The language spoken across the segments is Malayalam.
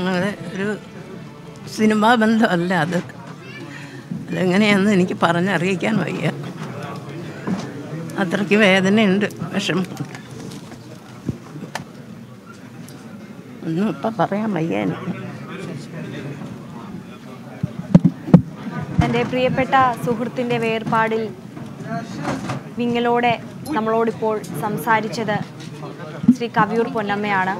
ഞങ്ങളുടെ ഒരു സിനിമാ ബന്ധമല്ല അത് അതെങ്ങനെയാണെന്ന് എനിക്ക് പറഞ്ഞറിയിക്കാൻ വയ്യ അത്രയ്ക്ക് വേദനയുണ്ട് വിഷമമുണ്ട് ഒന്നും ഇപ്പം പറയാൻ വയ്യ എനിക്ക് തൻ്റെ പ്രിയപ്പെട്ട സുഹൃത്തിൻ്റെ വേർപാടിൽ വിങ്ങലോടെ നമ്മളോടിപ്പോൾ സംസാരിച്ചത് ശ്രീ കവിയൂർ പൊന്നമ്മയാണ്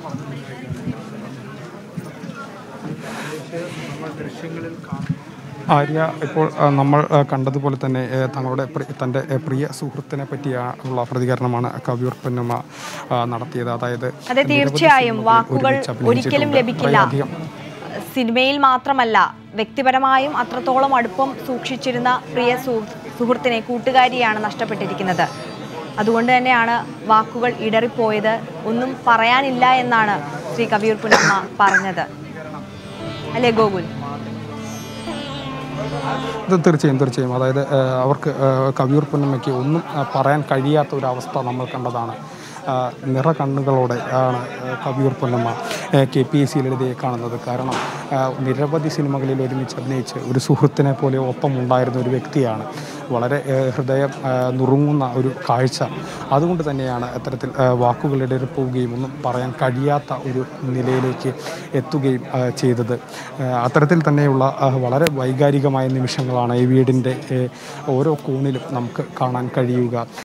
ആര്യ ഇപ്പോൾ ആ, നമ്മൾ ആ, കണ്ടതുപോലെ തന്നെ ഏ, തങ്ങളുടെ പ്രി- തൻ്റെ ഏ, പ്രിയ സുഹൃത്തിനെ പറ്റിയുള്ള പ്രതികരണമാണ് കവിയൂർ പൊന്നമ്മ ആ, നടത്തിയത് അതായത് അതെ നിരവധി തീർച്ചയായും സിനിമകളിൽ വാക്കുകൾ ഒരുമിച്ച് ഒരിക്കലും അഭിനയിച്ചിട്ടുണ്ട്. ലഭിക്കില്ല വളരെയധികം സിനിമയിൽ മാത്രമല്ല വ്യക്തിപരമായും അത്രത്തോളം അടുപ്പം സൂക്ഷിച്ചിരുന്ന പ്രിയ സു- സുഹൃത്തിനെ കൂട്ടുകാരിയാണ് നഷ്ടപ്പെട്ടിരിക്കുന്നത് അതുകൊണ്ട് തന്നെയാണ് വാക്കുകൾ ഇടറിപ്പോയത് ഒന്നും പറയാനില്ല എന്നാണ് ശ്രീ കവിയൂർ പുന്നമ്മ പറഞ്ഞത് അല്ലേ ഗോകുൽ ഇത് തീർച്ചയായും തീർച്ചയായും അതായത് ആ, അവർക്ക് ആ, കവിയൂർ പൊന്നമ്മയ്ക്ക് ഒന്നും ആ, പറയാൻ കഴിയാത്ത ഒരു അവസ്ഥ നമ്മൾ കണ്ടതാണ് ആ, നിറ കണ്ണുകളോടെ ആണ് ആ, Kaviyoor Ponnamma K P S C ലളിതയെ കാണുന്നത് കാരണം ആ, നിരവധി സിനിമകളിൽ ഒരുമിച്ച് അഭിനയിച്ച് ഒരു സുഹൃത്തിനെ പോലെ ഒപ്പം ഉണ്ടായിരുന്ന ഒരു വ്യക്തിയാണ് വളരെ ആ, ഹൃദയം ആ, നുറുങ്ങുന്ന ഒരു കാഴ്ച അതുകൊണ്ട് തന്നെയാണ് അത്തരത്തിൽ ആ, വാക്കുകൾ ഇടറിപ്പോവുകയും ഒന്നും പറയാൻ കഴിയാത്ത ഒരു നിലയിലേക്ക് എത്തുകയും ആ, ചെയ്തത് ആ, അത്തരത്തിൽ തന്നെയുള്ള ആ, വളരെ വൈകാരികമായ നിമിഷങ്ങളാണ് ഈ വീടിൻ്റെ ഏ, ഓരോ കോണിലും നമുക്ക് കാണാൻ കഴിയുക